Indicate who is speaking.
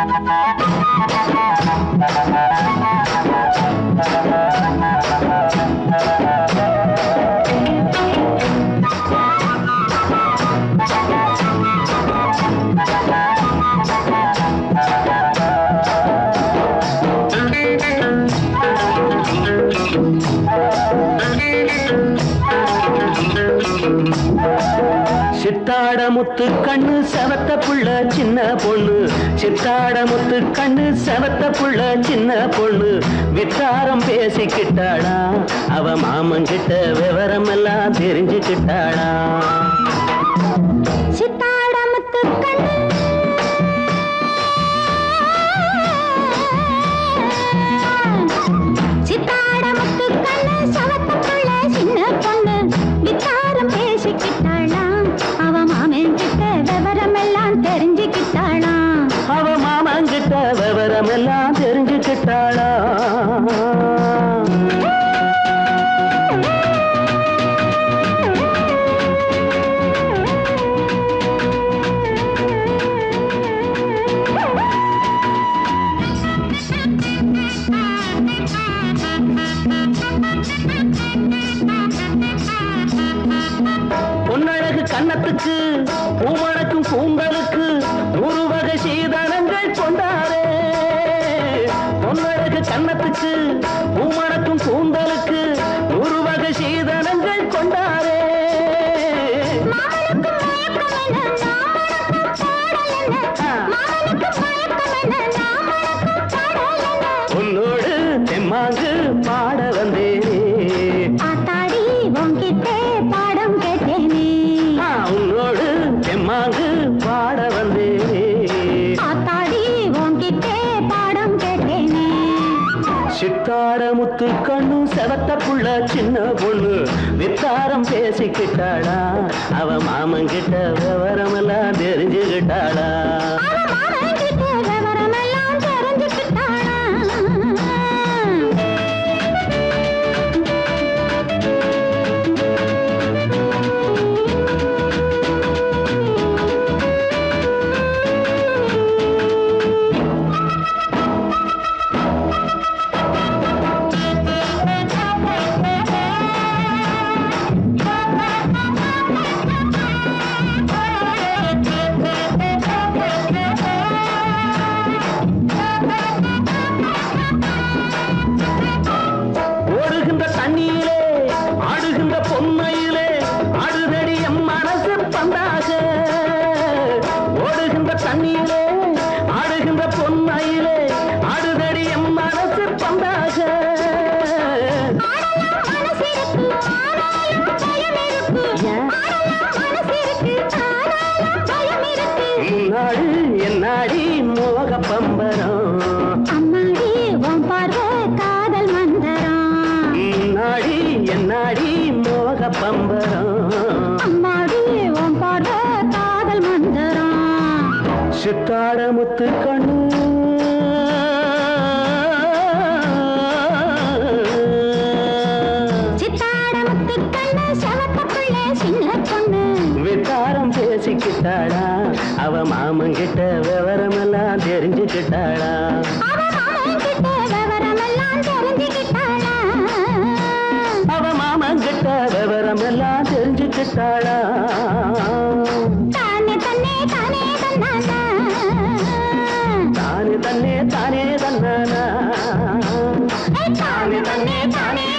Speaker 1: சித்தாட முத்து கண்ணு செவத்த புள்ள சின்ன பொண்ணு சித்தாட முத்து கண்ணு செவத்த புள்ள சின்ன பொண்ணு வித்தாரம் பேசிக்கிட்டாளா அவ மாமங்கிட்ட விவரம் எல்லாம் தெரிஞ்சுக்கிட்டாளா
Speaker 2: சித்தாடமுத்து கண்ணு சித்தாடமுத்து கண்ணு சவத்தப்புள்ள சின்ன பொண்ணு வித்தாரம் பேசிக்கிட்டாளா அவ மாமன் கிட்ட விவரம் எல்லாம் தெரிஞ்சுக்கிட்டாளா
Speaker 1: அவ மாமங்கிட்ட விவரம் எல்லாம் தெரிஞ்சுக்கிட்டாளா பொன்னழகு கன்னத்துக்கு பூமணக்கும் கூந்தலுக்கு நூறு வகை சீதனங்கள் கொண்டாரே பொன்னழகு கன்னத்துக்கு பூமணக்கும் கூந்தலுக்கு நூறு வகை சீதனங்கள் கொண்டாரே
Speaker 2: மாமனுக்கு மயக்கம் என்ன நாமனுக்கு பாடல் என்ன மாமனுக்கு மயக்கம் என்ன நாமனுக்கு பாடல் என்ன
Speaker 1: உன்னோடு தெம்மாங்கு பாட வந்தேனே
Speaker 2: ஆத்தாடி உன்கிட்டே பாடம் கேட்டேனே
Speaker 1: ஆ, உன்னோடு தெம்மாங்கு பாட வந்தேனே
Speaker 2: ஆத்தாடி உன்கிட்டே பாடம் கேட்டேனே
Speaker 1: சித்தாட முத்து கண்ணு செவத்த புள்ள சின்ன பொண்ணு வித்தாரம் பேசிக்கிட்டாளா அவ மாமங்கிட்ட விவரம் எல்லாம் தெரிஞ்சுக்கிட்டாளா
Speaker 2: அவ மாமன் கிட்ட விவரமெல்லாம் தெரிஞ்சுக்கிட்டாளா
Speaker 1: ஓடுகின்ற தண்ணியிலே ஆடுகின்ற பொம்மையிலே ஆடுதடி எம் மனசு பந்தாக ஓடுகின்ற தண்ணியிலே ஆடுகின்ற பொம்மையிலே ஆடுதடி எம் மனசு பந்தாக
Speaker 2: ஆடலாம் மனசிருக்கு ஆனாலும் பயம் இருக்கு ஆடலாம் மனசிருக்கு ஆனாலும் பயம் இருக்கு
Speaker 1: முன்னாடி என்னாடி மோக பம்பரம்
Speaker 2: அம்மாடி உன் பார்வை காதல் மந்தரம்
Speaker 1: முன்னாடி என்னாடி மோக பம்பரம்
Speaker 2: அம்மாடி உன் பார்வை காதல் மந்தரம்
Speaker 1: சித்தாட முத்து கண்ணு
Speaker 2: சித்தாடமுத்து கண்ணு செவத்த பிள்ளை சின்ன பொண்ணு
Speaker 1: வித்தாரம் பேசிக்கிட்டாளா அவ மாமங்கிட்ட விவரம் எல்லாம் தெரிஞ்சுக்கிட்டாளா
Speaker 2: அவ மாமன் கிட்ட விவரமெல்லாம் தெரிஞ்சுக்கிட்டாளா
Speaker 1: அவ மாமங்கிட்ட விவரம் எல்லாம் தெரிஞ்சுக்கிட்டாளா
Speaker 2: தானே தன்னே தானே தன்னானா
Speaker 1: தானே தன்னே தானே தன்னானா
Speaker 2: ஏய், தானே தன்னே தானே